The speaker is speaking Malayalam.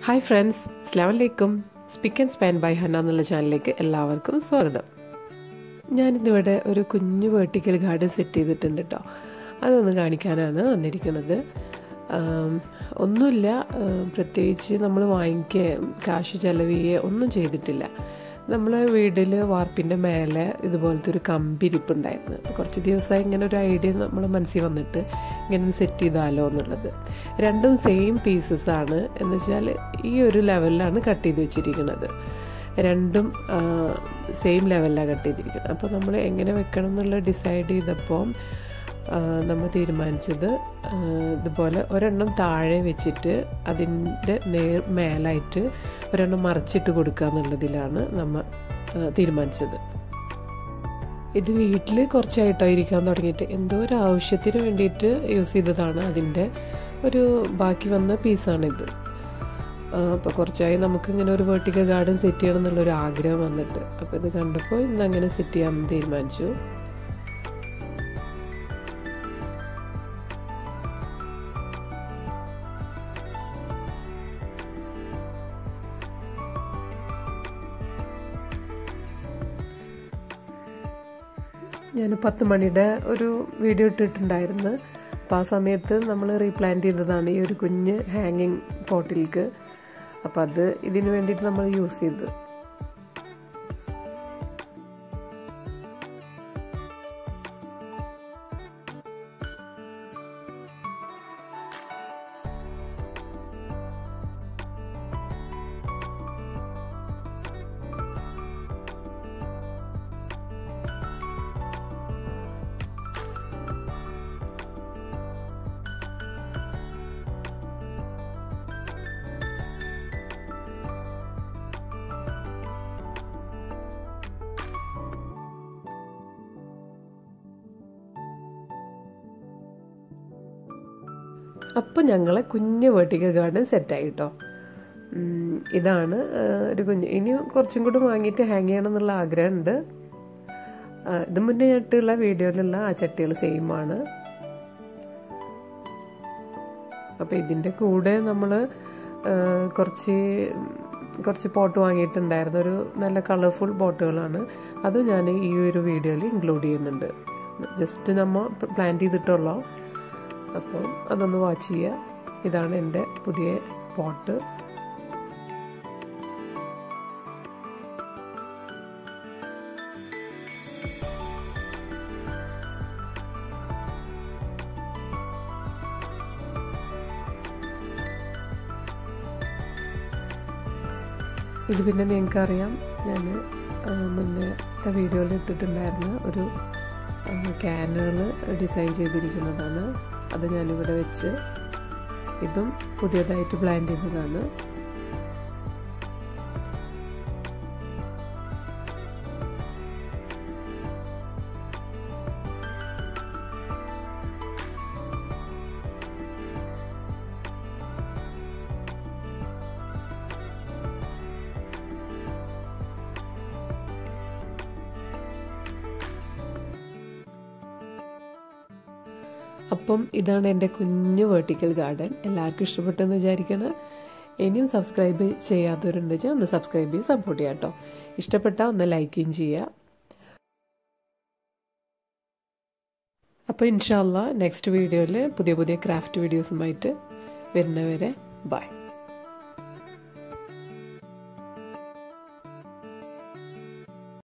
ഹായ് ഫ്രണ്ട്സ് അസ്ലാം വലൈക്കും spick and span by Hanna എന്നുള്ള ചാനലിലേക്ക് എല്ലാവർക്കും സ്വാഗതം ഞാനിന്നിവിടെ ഒരു കുഞ്ഞു വേർട്ടിക്കൽ ഗാർഡൻ സെറ്റ് ചെയ്തിട്ടുണ്ട് കേട്ടോ അതൊന്ന് കാണിക്കാനാണ് വന്നിരിക്കുന്നത് ആം, ഒന്നുമില്ല ആം, പ്രത്യേകിച്ച് നമ്മൾ വാങ്ങിക്കുക കാശ് ചെലവ് ചെയ്യുക ഒന്നും ചെയ്തിട്ടില്ല നമ്മളെ വീട്ടിൽ വാർപ്പിൻ്റെ മേലെ ഇതുപോലത്തെ ഒരു കമ്പിരിപ്പുണ്ടായിരുന്നു അപ്പോൾ കുറച്ച് ദിവസമായി ഇങ്ങനെ ഒരു ഐഡിയ നമ്മളെ മനസ്സിൽ വന്നിട്ട് ഇങ്ങനെ സെറ്റ് ചെയ്താലോ എന്നുള്ളത് രണ്ടും സെയിം പീസസ് ആണ് എന്ന് വെച്ചാൽ ഈ ഒരു ലെവലിലാണ് കട്ട് ചെയ്ത് വെച്ചിരിക്കുന്നത് രണ്ടും സെയിം ലെവലിലാണ് കട്ട് ചെയ്തിരിക്കുന്നത് അപ്പോൾ നമ്മൾ എങ്ങനെ വെക്കണം എന്നുള്ളത് ഡിസൈഡ് ചെയ്തപ്പോൾ നമ്മൾ തീരുമാനിച്ചത് ആ, ഇതുപോലെ ഒരെണ്ണം താഴെ വെച്ചിട്ട് അതിൻ്റെ നേർ മേലായിട്ട് ഒരെണ്ണം മറിച്ചിട്ട് കൊടുക്കുക എന്നുള്ളതിലാണ് നമ്മൾ ആ, തീരുമാനിച്ചത് ഇത് വീട്ടിൽ കുറച്ചായിട്ടോ ഇരിക്കാൻ തുടങ്ങിയിട്ട് എന്തോ ഒരു ആവശ്യത്തിന് വേണ്ടിയിട്ട് യൂസ് ചെയ്തതാണ് അതിൻ്റെ ഒരു ബാക്കി വന്ന പീസാണിത് അപ്പോൾ കുറച്ചായി നമുക്കിങ്ങനെ ഒരു വേർട്ടിക്കൽ ഗാർഡൻ സെറ്റ് ചെയ്യണം എന്നുള്ളൊരു ആഗ്രഹം വന്നിട്ട് അപ്പോൾ ഇത് കണ്ടപ്പോൾ ഇന്ന് അങ്ങനെ സെറ്റ് ചെയ്യാമെന്ന് തീരുമാനിച്ചു ഞാൻ പത്ത് മണിയുടെ ഒരു വീഡിയോ ഇട്ടിട്ടുണ്ടായിരുന്നു അപ്പോൾ ആ സമയത്ത് നമ്മൾ റീപ്ലാന്റ് ചെയ്തതാണ് ഈ ഒരു കുഞ്ഞ് ഹാങ്ങിങ് പോട്ടിലേക്ക് അപ്പോൾ അത് ഇതിന് വേണ്ടിയിട്ട് നമ്മൾ യൂസ് ചെയ്ത് അപ്പം ഞങ്ങളെ കുഞ്ഞ് വേർട്ടിക്കൽ ഗാർഡൻ സെറ്റായി കേട്ടോ ഉം, ഇതാണ് ആ, ഒരു കുഞ്ഞ് ഇനി കുറച്ചും കൂടി വാങ്ങിയിട്ട് ഹാങ് ചെയ്യണം എന്നുള്ള ആഗ്രഹമുണ്ട് ആ, ഇത് മുന്നേ ആയിട്ടുള്ള വീഡിയോയിലുള്ള ആ ചട്ടികൾ സെയിം ആണ് അപ്പോൾ ഇതിൻ്റെ കൂടെ നമ്മൾ കുറച്ച് കുറച്ച് പോട്ട് വാങ്ങിയിട്ടുണ്ടായിരുന്നു ഒരു നല്ല കളർഫുൾ പോട്ടുകളാണ് അതും ഞാൻ ഈ ഒരു വീഡിയോയിൽ ഇൻക്ലൂഡ് ചെയ്യുന്നുണ്ട് ജസ്റ്റ് നമ്മൾ പ്ലാൻ ചെയ്തിട്ടുള്ളൂ അപ്പോൾ അതൊന്ന് വാച്ച് ചെയ്യുക ഇതാണ് എൻ്റെ പുതിയ പോട്ട് ഇത് പിന്നെ നിങ്ങൾക്കറിയാം ഞാൻ മുന്നത്തെ വീഡിയോയിൽ ഇട്ടിട്ടുണ്ടായിരുന്ന ഒരു ക്യാനുകൾ ഡിസൈൻ ചെയ്തിരിക്കുന്നതാണ് അത് ഞാനിവിടെ വെച്ച് ഇതും പുതിയതായിട്ട് പ്ലാൻ ചെയ്തതാണ് അപ്പം ഇതാണ് എൻ്റെ കുഞ്ഞു വേർട്ടിക്കൽ ഗാർഡൻ എല്ലാവർക്കും ഇഷ്ടപ്പെട്ടെന്ന് വിചാരിക്കണം ഇനിയും സബ്സ്ക്രൈബ് ചെയ്യാത്തവരുണ്ട് വെച്ചാൽ ഒന്ന് സബ്സ്ക്രൈബ് ചെയ്ത് സപ്പോർട്ട് ചെയ്യാം കേട്ടോ ഇഷ്ടപ്പെട്ടാൽ ഒന്ന് ലൈക്കും ചെയ്യുക അപ്പോൾ ഇൻഷാല്ല നെക്സ്റ്റ് വീഡിയോയിൽ പുതിയ പുതിയ ക്രാഫ്റ്റ് വീഡിയോസുമായിട്ട് വരുന്നവരെ ബൈ